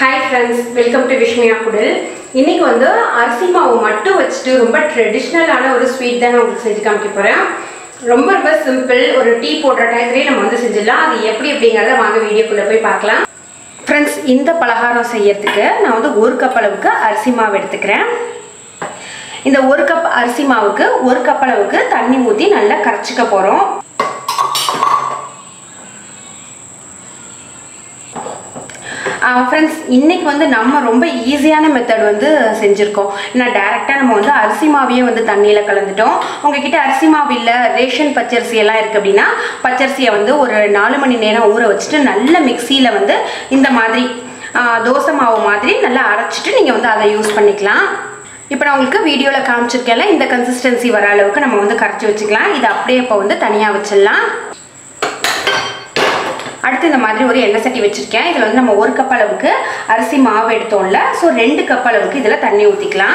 hi friends welcome to Vishmiya குடில் இன்னைக்கு வந்து அரிசி மாவு மட்டும் வச்சுட்டு ரொம்ப ட்ரெடிஷ்னலான ஒரு ஸ்வீட் தான் நான் உங்களுக்கு செஞ்சு காமிக்க போகிறேன் ரொம்ப ரொம்ப சிம்பிள் ஒரு டீ போடுற டயத்துலேயே நம்ம வந்து செஞ்சிடலாம் அது எப்படி அப்படிங்கிறத வாங்க வீடியோக்குள்ளே போய் பார்க்கலாம் ஃப்ரெண்ட்ஸ் இந்த பலகாரம் செய்யறதுக்கு நான் வந்து ஒரு கப் அளவுக்கு அரிசி மாவு எடுத்துக்கிறேன் இந்த ஒரு கப் அரிசி மாவுக்கு ஒரு கப் அளவுக்கு தண்ணி ஊற்றி நல்லா கரைச்சிக்க போகிறோம் ஃப்ரெண்ட்ஸ் இன்னைக்கு வந்து நம்ம ரொம்ப ஈஸியான மெத்தட் வந்து செஞ்சுருக்கோம் ஏன்னா டேரெக்டாக நம்ம வந்து அரிசி மாவையே வந்து தண்ணியில் கலந்துட்டோம் உங்ககிட்ட அரிசி மாவு இல்லை ரேஷன் பச்சரிசி எல்லாம் இருக்குது அப்படின்னா பச்சரிசியை வந்து ஒரு நாலு மணி நேரம் ஊற வச்சுட்டு நல்ல மிக்சியில் வந்து இந்த மாதிரி தோசை மாவு மாதிரி நல்லா அரைச்சிட்டு நீங்கள் வந்து அதை யூஸ் பண்ணிக்கலாம் இப்போ நான் உங்களுக்கு வீடியோவில் காமிச்சிருக்கேன்ல இந்த கன்சிஸ்டன்சி வர அளவுக்கு நம்ம வந்து கரைச்சி வச்சுக்கலாம் இதை அப்படியே இப்போ வந்து தனியாக வச்சிடலாம் அடுத்து இந்த மாதிரி ஒரு எண்ணெய் சட்டி வச்சுருக்கேன் இதில் வந்து நம்ம ஒரு கப் அளவுக்கு அரிசி மாவு எடுத்தோம்ல ஸோ ரெண்டு கப் அளவுக்கு இதில் தண்ணி ஊற்றிக்கலாம்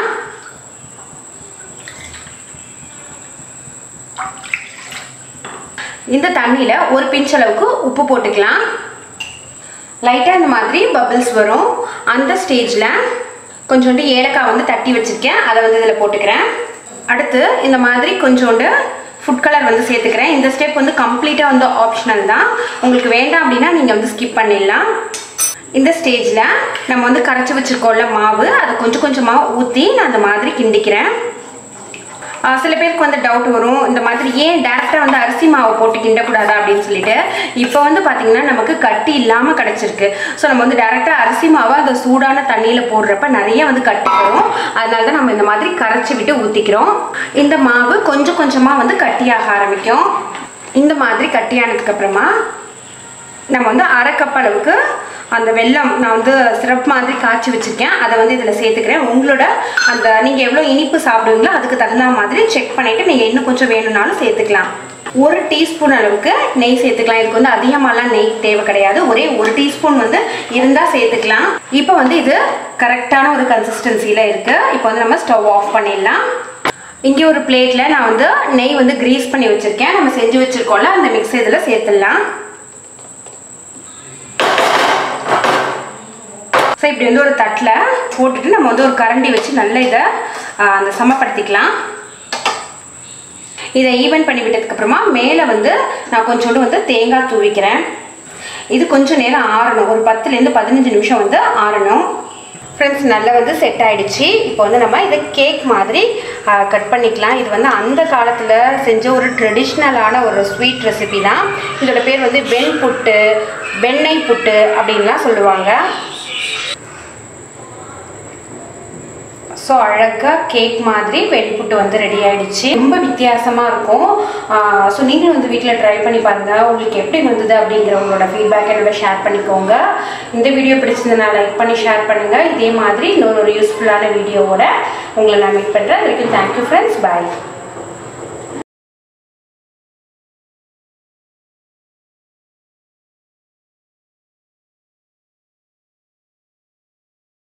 இந்த தண்ணியில் ஒரு பிஞ்ச் அளவுக்கு உப்பு போட்டுக்கலாம் லைட்டாக இந்த மாதிரி பபிள்ஸ் வரும் அந்த ஸ்டேஜில் கொஞ்சோண்டு ஏலக்காய் வந்து தட்டி வச்சுருக்கேன் அதை வந்து இதில் போட்டுக்கிறேன் அடுத்து இந்த மாதிரி கொஞ்சோண்டு ஃபுட் கலர் வந்து சேர்த்துக்கிறேன் இந்த ஸ்டெப் வந்து கம்ப்ளீட்டாக வந்து ஆப்ஷனல் தான் உங்களுக்கு வேண்டாம் அப்படின்னா நீங்கள் வந்து ஸ்கிப் பண்ணிடலாம் இந்த ஸ்டேஜில் நம்ம வந்து கரைச்சி வச்சுருக்கோம்ல மாவு அதை கொஞ்சம் கொஞ்சமாக ஊற்றி நான் அந்த மாதிரி கிண்டிக்கிறேன் சில பேருக்கு வந்து டவுட் வரும் இந்த மாதிரி ஏன் டேரெக்டாக வந்து அரிசி மாவு போட்டு கிண்டக்கூடாதா அப்படின்னு சொல்லிட்டு இப்போ வந்து பார்த்தீங்கன்னா நமக்கு கட்டி இல்லாமல் கிடச்சிருக்கு ஸோ நம்ம வந்து டேரெக்டாக அரிசி மாவை அந்த சூடான தண்ணியில் போடுறப்ப நிறைய வந்து கட்டி வரும் அதனால தான் நம்ம இந்த மாதிரி கரைச்சி விட்டு ஊற்றிக்கிறோம் இந்த மாவு கொஞ்சம் கொஞ்சமாக வந்து கட்டியாக ஆரம்பிக்கும் இந்த மாதிரி கட்டியானதுக்கப்புறமா நம்ம வந்து அரை கப் அளவுக்கு அந்த வெல்லம் நான் வந்து சிரப் மாதிரி காய்ச்சி வச்சுருக்கேன் அதை வந்து இதில் சேர்த்துக்கிறேன் உங்களோட அந்த நீங்கள் எவ்வளோ இனிப்பு சாப்பிடுவீங்களோ அதுக்கு தகுந்த மாதிரி செக் பண்ணிவிட்டு நீங்கள் இன்னும் கொஞ்சம் வேணும்னாலும் சேர்த்துக்கலாம் ஒரு டீஸ்பூன் அளவுக்கு நெய் சேர்த்துக்கலாம் இதுக்கு வந்து அதிகமாகலாம் நெய் தேவை கிடையாது ஒரே ஒரு டீஸ்பூன் வந்து இருந்தால் சேர்த்துக்கலாம் இப்போ வந்து இது கரெக்டான ஒரு கன்சிஸ்டன்சியில் இருக்குது இப்போ வந்து நம்ம ஸ்டவ் ஆஃப் பண்ணிடலாம் இங்கே ஒரு பிளேட்டில் நான் வந்து நெய் வந்து க்ரீஸ் பண்ணி வச்சுருக்கேன் நம்ம செஞ்சு வச்சுருக்கோம்ல அந்த மிக்ஸ் இதில் சேர்த்துடலாம் ஸோ இப்படி வந்து ஒரு தட்டில் போட்டுட்டு நம்ம வந்து ஒரு கரண்டி வச்சு நல்லா இதை அந்த சமப்படுத்திக்கலாம் இதை ஈவன் பண்ணி விட்டதுக்கப்புறமா மேலே வந்து நான் கொஞ்சோண்டு வந்து தேங்காய் தூவிக்கிறேன் இது கொஞ்சம் நேரம் ஆறணும் ஒரு பத்துலேருந்து பதினஞ்சு நிமிஷம் வந்து ஆறணும் ஃப்ரெண்ட்ஸ் நல்லா வந்து செட் ஆகிடுச்சு இப்போ வந்து நம்ம இதை கேக் மாதிரி கட் பண்ணிக்கலாம் இது வந்து அந்த காலத்தில் செஞ்ச ஒரு ட்ரெடிஷ்னலான ஒரு ஸ்வீட் ரெசிபி தான் இதோட பேர் வந்து வெண் புட்டு வெண்ணெய் புட்டு அப்படின்லாம் சொல்லுவாங்க ஸோ அழகாக கேக் மாதிரி வெண்புட்டு வந்து ரெடி ஆகிடுச்சு ரொம்ப வித்தியாசமாக இருக்கும் ஸோ நீங்களும் வந்து வீட்டில் ட்ரை பண்ணி பாருங்கள் உங்களுக்கு எப்படி வந்தது அப்படிங்கிற உங்களோட ஃபீட்பேக் என்னோட ஷேர் பண்ணிக்கோங்க இந்த வீடியோ பிடிச்சதுனா லைக் பண்ணி ஷேர் பண்ணுங்கள் இதே மாதிரி இன்னொரு ஒரு யூஸ்ஃபுல்லான வீடியோவோட உங்களை நான் மீட் பண்ணுறேன் வரைக்கும் தேங்க்யூ ஃப்ரெண்ட்ஸ் பாய்